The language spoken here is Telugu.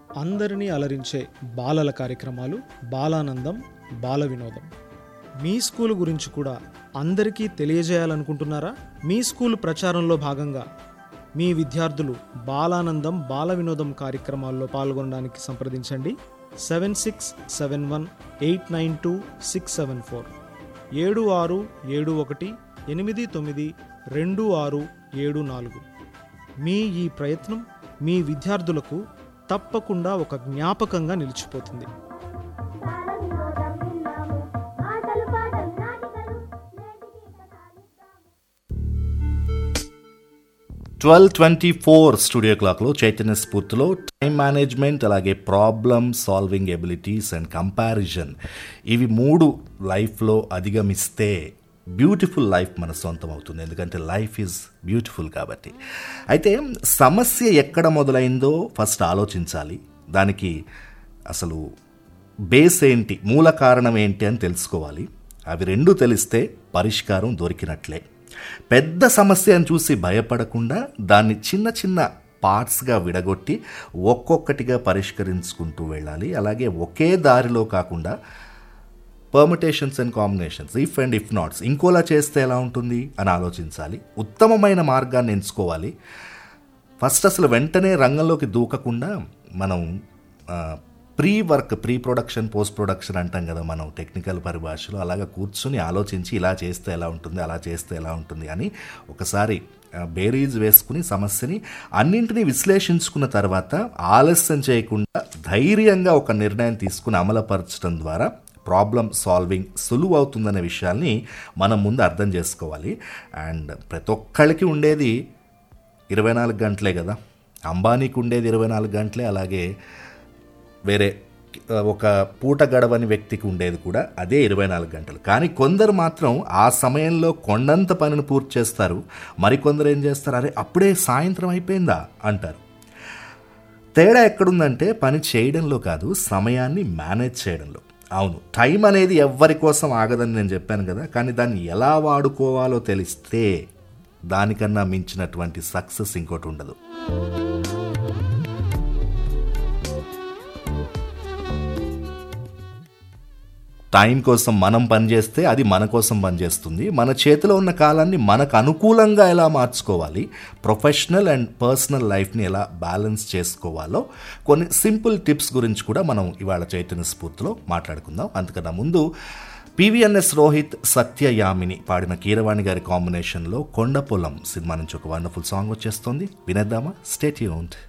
అందరినీ అలరించే బాలల కార్యక్రమాలు బాలానందం బాల వినోదం మీ స్కూల్ గురించి కూడా అందరికీ తెలియజేయాలనుకుంటున్నారా మీ స్కూల్ ప్రచారంలో భాగంగా మీ విద్యార్థులు బాలానందం బాల వినోదం కార్యక్రమాల్లో పాల్గొనడానికి సంప్రదించండి seven six seven one eight nine two six seven four ఏడు ఆరు ఏడు ఒకటి ఎనిమిది తొమ్మిది రెండు ఆరు ఏడు నాలుగు మీ ఈ ప్రయత్నం మీ విద్యార్థులకు తప్పకుండా ఒక జ్ఞాపకంగా నిలిచిపోతుంది బాలవినోదం విన్నాము ఆటలు పాటలు నాటికలు నేటికి కథాలిద్దాము ట్వెల్వ్ ట్వంటీ ఫోర్ స్టూడియో క్లాక్లో చైతన్య స్ఫూర్తిలో టైం మేనేజ్మెంట్ అలాగే problem solving abilities and comparison ఇవి మూడు లైఫ్లో అధిగమిస్తే బ్యూటిఫుల్ లైఫ్ మన సొంతం అవుతుంది ఎందుకంటే లైఫ్ ఈజ్ బ్యూటిఫుల్ కాబట్టి అయితే సమస్య ఎక్కడ మొదలైందో ఫస్ట్ ఆలోచించాలి దానికి అసలు బేస్ ఏంటి మూల కారణం ఏంటి అని తెలుసుకోవాలి అవి రెండు తెలిస్తే పరిష్కారం దొరికినట్లే పెద్ద సమస్యను చూసి భయపడకుండా దాన్ని చిన్న చిన్న పార్ట్స్గా విడగొట్టి ఒక్కొక్కటిగా పరిష్కరించుకుంటూ వెళ్ళాలి అలాగే ఒకే దారిలో కాకుండా permutations and combinations if and if nots ఇంకోలా చేస్తే ఎలా ఉంటుంది అని ఆలోచించాలి ఉత్తమమైన మార్గాన్ని ఎంచుకోవాలి ఫస్ట్ అసలు వెంటనే రంగంలోకి దూకకుండా మనం pre work pre production post production అంటాం కదా మనం టెక్నికల్ పరిభాషలో అలాగా కూర్చుని ఆలోచించి ఇలా చేస్తే ఎలా ఉంటుంది అలా చేస్తే ఎలా ఉంటుంది అని ఒకసారి ఆ, బేరీజ్ వేసుకుని సమస్యని అన్నింటినీ విశ్లేషించుకున్న తర్వాత ఆలస్యం చేయకుండా ధైర్యంగా ఒక నిర్ణయం తీసుకుని అమలుపరచడం ద్వారా ప్రాబ్లం సాల్వింగ్ సులువు అవుతుందనే విషయాల్ని మనం ముందు అర్థం చేసుకోవాలి అండ్ ప్రతి ఒక్కళ్ళకి ఉండేది ఇరవై నాలుగు గంటలే కదా అంబానీకి ఉండేది ఇరవై నాలుగు గంటలే అలాగే వేరే ఆ, ఒక పూట గడవని వ్యక్తికి ఉండేది కూడా అదే ఇరవై నాలుగు గంటలు కానీ కొందరు మాత్రం ఆ సమయంలో కొండంత పనిని పూర్తి చేస్తారు మరికొందరు ఏం చేస్తారు అరే అప్పుడే సాయంత్రం అయిపోయిందా అంటారు తేడా ఎక్కడుందంటే పని చేయడంలో కాదు సమయాన్ని మేనేజ్ చేయడంలో అవును టైం అనేది ఎవ్వరి కోసం ఆగదని నేను చెప్పాను కదా కానీ దాన్ని ఎలా వాడుకోవాలో తెలిస్తే దానికన్నా మించినటువంటి సక్సెస్ ఇంకోటి ఉండదు టైం కోసం మనం పనిచేస్తే అది మన కోసం పనిచేస్తుంది మన చేతిలో ఉన్న కాలాన్ని మనకు అనుకూలంగా ఎలా మార్చుకోవాలి ప్రొఫెషనల్ అండ్ పర్సనల్ లైఫ్ని ఎలా బ్యాలెన్స్ చేసుకోవాలో కొన్ని సింపుల్ టిప్స్ గురించి కూడా మనం ఇవాళ చైతన్య స్ఫూర్తిలో మాట్లాడుకుందాం అంతకన్నా ముందు పివిఎన్ఎస్ రోహిత్ సత్యయామిని పాడిన కీరవాణి గారి కాంబినేషన్లో కొండపొలం సినిమా నుంచి ఒక వండర్ఫుల్ సాంగ్ వచ్చేస్తుంది వినేద్దామా స్టేట్ యూన్డ్